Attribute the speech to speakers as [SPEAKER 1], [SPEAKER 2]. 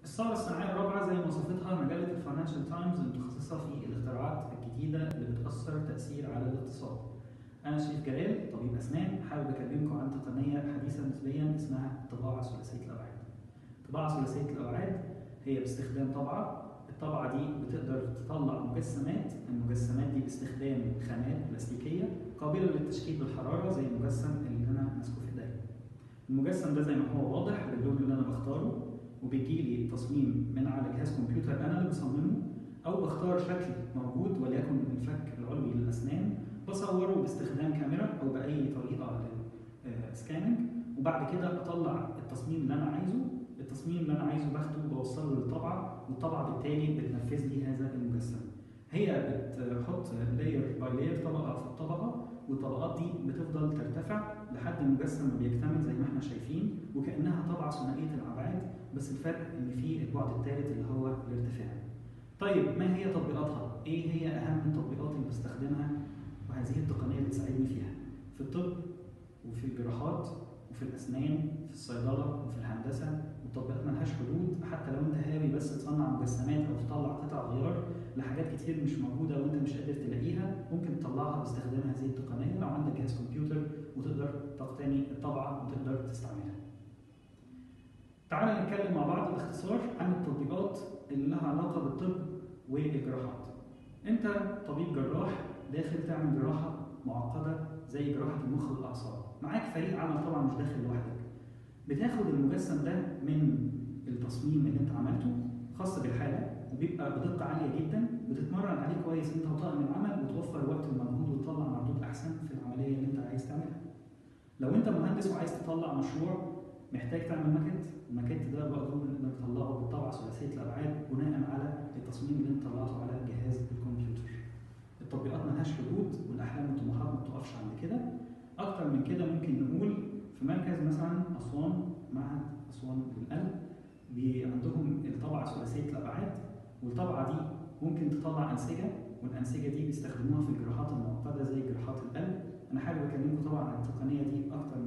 [SPEAKER 1] الثورة الصناعية الرابعة زي ما وصفتها مجلة الفاينانشال تايمز المتخصصة في الاختراعات الجديدة اللي بتأثر تأثير على الاقتصاد. أنا شريف جلال طبيب أسنان حابب أكلمكم عن تقنية حديثة نسبيا اسمها الطباعة ثلاثية الأبعاد. الطباعة ثلاثية الأبعاد هي باستخدام طبعة الطبعة دي بتقدر تطلع مجسمات، المجسمات دي باستخدام خامات بلاستيكية قابلة للتشكيل بالحرارة زي المجسم اللي أنا ماسكه في إيديا. المجسم ده زي ما هو واضح باللون اللي أنا بختاره وبيجي لي تصميم من على جهاز كمبيوتر انا اللي بصممه او بختار شكل موجود وليكن الفك العلوي للاسنان بصوره باستخدام كاميرا او باي طريقه للسكاننج وبعد كده اطلع التصميم اللي انا عايزه التصميم اللي انا عايزه باخده وبوصله للطبعه والطبعه بالتالي بتنفذ لي هذا المجسم هي بتحط لاير باي لاير طبقه في الطبقه والطبقات دي بتفضل ترتفع لحد المجسم ما بيكتمل زي ما احنا شايفين وكانها طبعه ثنائيه الابعاد بس الفرق ان في البعد الثالث اللي هو الارتفاع. طيب ما هي تطبيقاتها؟ ايه هي اهم التطبيقات اللي بستخدمها وهذه التقنيه بتساعدني فيها؟ في الطب وفي الجراحات وفي الاسنان في الصيدله وفي الهندسه والتطبيقات ملهاش حدود حتى لو انت هاوي بس تصنع مجسمات او تطلع قطع غيار لحاجات كتير مش موجوده وانت مش قادر تلاقيها ممكن تطلعها باستخدام هذه التقنيه لو عندك جهاز كمبيوتر وتقدر تقتني الطبعه وتقدر تستعملها. تعالى نتكلم مع بعض باختصار عن التطبيقات اللي لها علاقه بالطب والجراحات. انت طبيب جراح داخل تعمل جراحه معقده زي جراحه المخ والاعصاب، معاك فريق عمل طبعا مش داخل لوحدك. بتاخد المجسم ده من التصميم اللي انت عملته خاص بالحاله وبيبقى بدقه عاليه جدا بتتمرن عليه كويس انت وطاقم العمل وتوفر وقت ومجهود وتطلع مردود احسن في العمليه اللي انت عايز تعملها. لو انت مهندس وعايز تطلع مشروع محتاج تعمل ماكت الماكت ده برضه نقدر نطلعه بالطبعه ثلاثيه الابعاد بناء على التصميم اللي انت طلعته على جهاز الكمبيوتر. التطبيقات ملهاش حدود والاحلام والطموحات ما بتقفش عند كده. اكتر من كده ممكن نقول في مركز مثلا اسوان معهد اسوان للقلب عندهم الطبعه ثلاثيه الابعاد والطبعه دي ممكن تطلع انسجه والانسجه دي بيستخدموها في الجراحات المعقده زي جراحات القلب انا حابب اكلمكم طبعا عن التقنيه دي اكتر